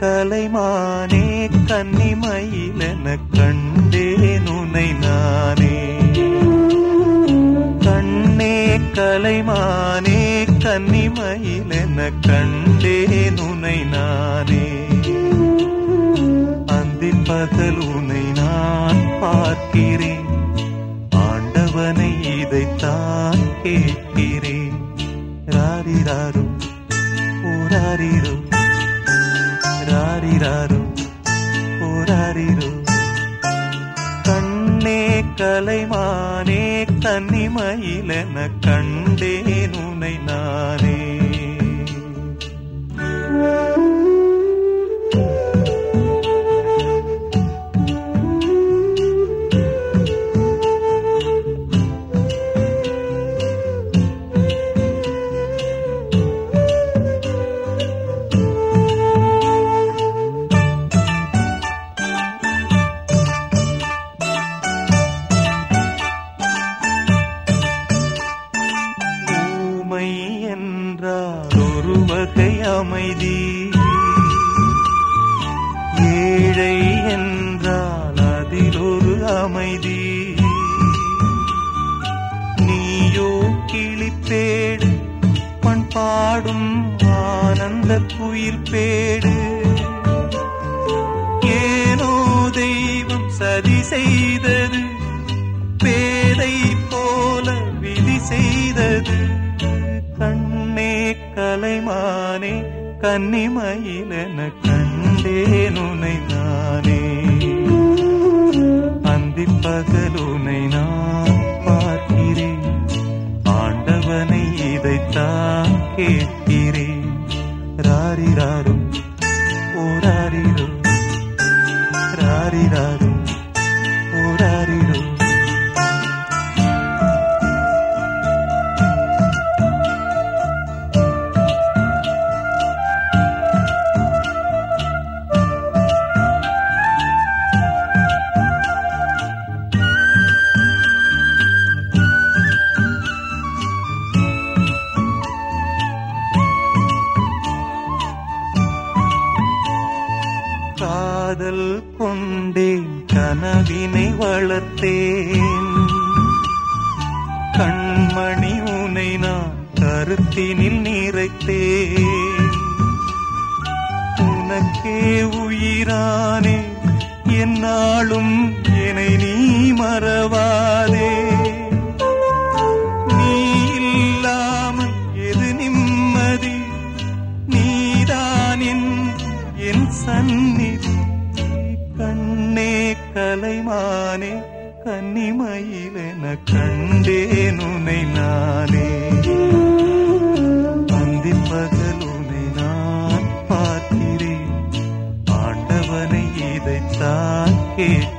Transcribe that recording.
கலைமானே கன்னிமயிலென கண்டேன் உனை நானே கண்ணே கலைமானே கன்னிமயிலென கண்டேன் உனை நானே அந்தின் பகல் உனை நான் பார்க்கிறேன் ஆண்டவனை இதைத்தான் கேட்கிறேன் ராரிராரும் ஓராரிரோ ராரிராரோ ஓராரிரோ கண்ணே கலைமானே கன்னிமயிலென கண்டேன் உனை நானே ஊமை என்றால் ஒரு வகை அமைதி ஏழை என்றால் அதில் ஒரு அமைதி நீயோ கிளிப்பேடு பண் பாடும் ஆனந்த குயில் பேடு ஏனோ தெய்வம் சதி செய்தது பேதை போல விதி செய்தது கண்ணே கலைமானே கன்னிமயிலென கண்டேன் உனை நானே அந்தி பகலுனை நான் பார்க்கிறேன் ஆண்டவனை இதைத்தான் கேட்கிறேன் ராரிராரும் ஓராரிரோ ராரிராரும் ஓராரிரோ காதல் கொண்டேன் கனவினை வளர்த்தேன் கண்மணி உனை நான் கருத்தினில் நிறைத்தேன் உனக்கே உயிரானே என்னாலும் என்னை நீ மறவாதே நீ இல்லாமல் எது நிம்மதி நீதான் என் என் சந்நிதி கண்ணே கலைமானே கன்னிமயிலென கண்டேன் உனை நானே அந்தி பகல் உனை நான் பார்க்கிறேன் ஆண்டவனை இதைத்தான் கேட்கிறேன்